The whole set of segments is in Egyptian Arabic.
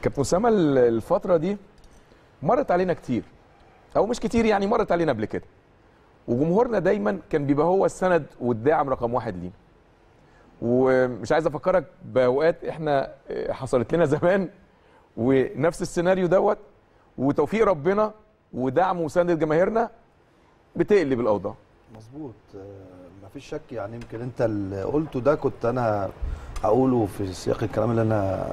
كابتن اسامه ال- الفتره دي مرت علينا كتير او مش كتير يعني مرت علينا قبل كده وجمهورنا دايما كان بيبقى هو السند والداعم رقم واحد لينا ومش عايز افكرك باوقات احنا آه، حصلت لنا زمان ونفس السيناريو دوت وتوفيق ربنا ودعم وسند جماهيرنا بتقلب الاوضاع مظبوط ما فيش شك يعني يمكن انت اللي قلته ده كنت انا هقوله في سياق الكلام اللي انا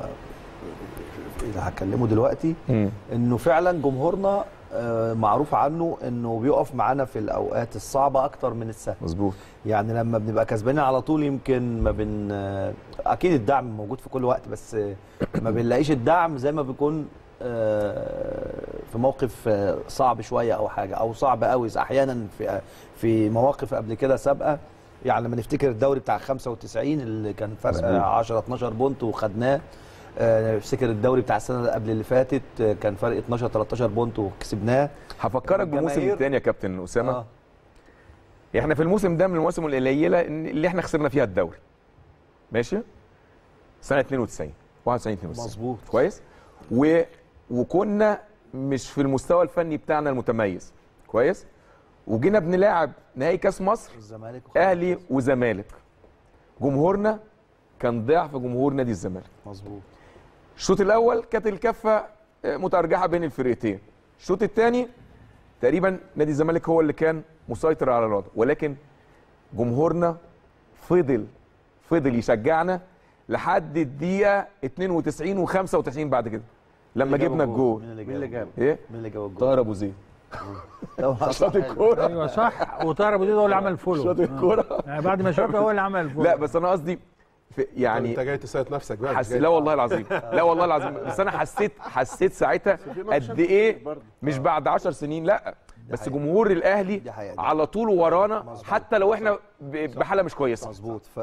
اللي هكلمه دلوقتي انه فعلا جمهورنا آه، معروف عنه انه بيقف معانا في الاوقات الصعبه اكتر من السهله مظبوط يعني لما بنبقى كسبانين على طول يمكن ما بن آه، اكيد الدعم موجود في كل وقت بس آه، ما بنلاقيش الدعم زي ما بيكون آه، في موقف آه، صعب شويه او حاجه او صعب قوي احيانا في في مواقف قبل كده سابقه يعني لما نفتكر الدوري بتاع 95 اللي كان فرق مظبوط. 10 12 بونت وخدناه آه، نفتكر الدوري بتاع السنه اللي قبل اللي فاتت آه، كان فرق 12 13 بونت وكسبناه هفكرك بموسم الجماهير- تاني يا كابتن اسامه آه. احنا في الموسم ده من المواسم القليله إن- اللي احنا خسرنا فيها الدوري ماشي سنه 92 91 92 مظبوط كويس و... وكنا مش في المستوى الفني بتاعنا المتميز كويس وجينا بنلاعب نهائي كاس مصر الزمالك وخد اهلي وزمالك جمهورنا كان ضعف جمهور نادي الزمالك مظبوط الشوط الاول كانت الكفه متارجحه بين الفرقتين الشوط الثاني تقريبا نادي الزمالك هو اللي كان مسيطر على الوضع ولكن جمهورنا فضل فضل يشجعنا لحد الدقيقه 92 و95 بعد كده لما جبنا الجول مين اللي مين اللي جاب جاب؟ ايه مين اللي جاب الجول طاهر ابو زيد طبعاً شاط الكوره ايوه صح وطاهر ابو زيد هو اللي عمل فولو شاط الكوره يعني بعد ما شاطه هو اللي عمل الفولو لا بس انا قصدي في- يعني انت يعني جاي تسيط نفسك بقى مش حس... جاي لا والله العظيم لا والله العظيم بس انا حسيت حسيت ساعتها قد ايه مش بعد 10 سنين لا بس حقيقة. جمهور الاهلي دي حقيقة. دي على طول ورانا حتى لو احنا ب- بحاله مش كويسه مظبوط ف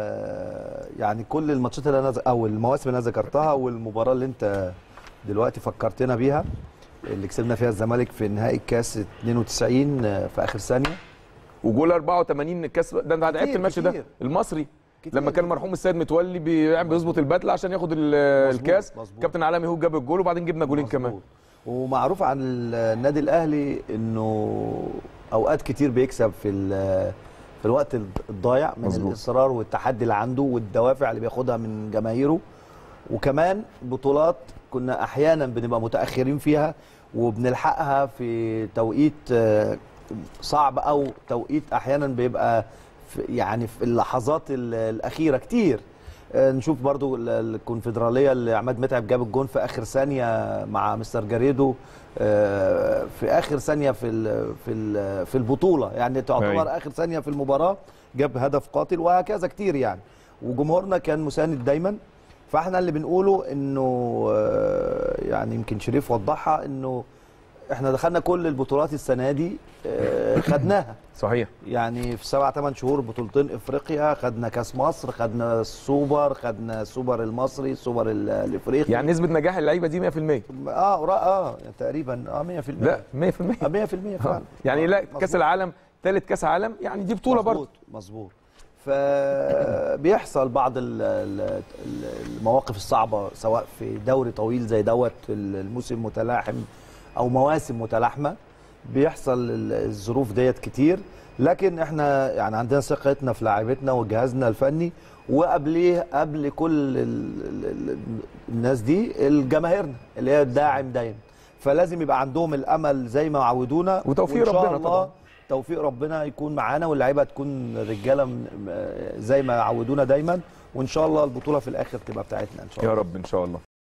يعني كل الماتشات اللي انا ز- او المواسم اللي انا ذكرتها والمباراه اللي انت دلوقتي فكرتنا بيها اللي كسبنا فيها الزمالك في نهائي الكاس 92 في اخر ثانيه وجول 84 الكاس ده انت لعبت كتير، الماتش ده كتير. المصري كتير. لما كان المرحوم السيد متولي بي- بيظبط البدله عشان ياخد ال- مظبوط، الكاس مظبوط. كابتن علامي هو جاب الجول وبعدين جبنا جولين كمان مظبوط. ومعروف عن النادي الاهلي انه اوقات كتير بيكسب في ال- في الوقت الضايع من مظبوط. الاصرار والتحدي اللي عنده والدوافع اللي بياخدها من جماهيره وكمان بطولات كنا احيانا بنبقى متاخرين فيها وبنلحقها في توقيت آه، صعب او توقيت احيانا بيبقى في يعني في اللحظات ال- الاخيره كتير آه، نشوف برضو ال- الكونفدراليه اللي عماد متعب جاب الجون في اخر ثانيه مع مستر جاريدو آه، في اخر ثانيه في ال في ال في البطوله يعني تعتبر أيوة. اخر ثانيه في المباراه جاب هدف قاتل وهكذا كتير يعني وجمهورنا كان مساند دايما فاحنا اللي بنقوله انه آه، يعني يمكن شريف وضحها انه احنا دخلنا كل البطولات السنه دي آه، خدناها صحيح يعني في سبع ثمان شهور بطولتين افريقيا خدنا كاس مصر خدنا السوبر خدنا السوبر المصري السوبر ال- الافريقي يعني نسبه نجاح اللعيبه دي 100% اه ورا- اه تقريبا اه 100% لا 100% آه 100% فعلا يعني آه، لا مظبوط. كاس العالم ثالث كاس عالم يعني دي بطوله برضه مظبوط مظبوط فبيحصل بعض ال- ال- ال- المواقف الصعبه سواء في دوري طويل زي دوت الموسم متلاحم او مواسم متلاحمه بيحصل ال- الظروف ديت كتير لكن احنا يعني عندنا ثقتنا في لاعيبتنا وجهازنا الفني وقبليه قبل كل ال- ال- ال- الناس دي الجماهيرنا اللي هي الداعم دايما فلازم يبقى عندهم الامل زي ما عودونا وتوفيق وإن شاء ربنا الله طبعاً. توفيق ربنا يكون معانا واللعيبه تكون رجاله من- زي ما عودونا دايما وان شاء الله البطوله في الاخر تبقى بتاعتنا ان شاء يا الله رب ان شاء الله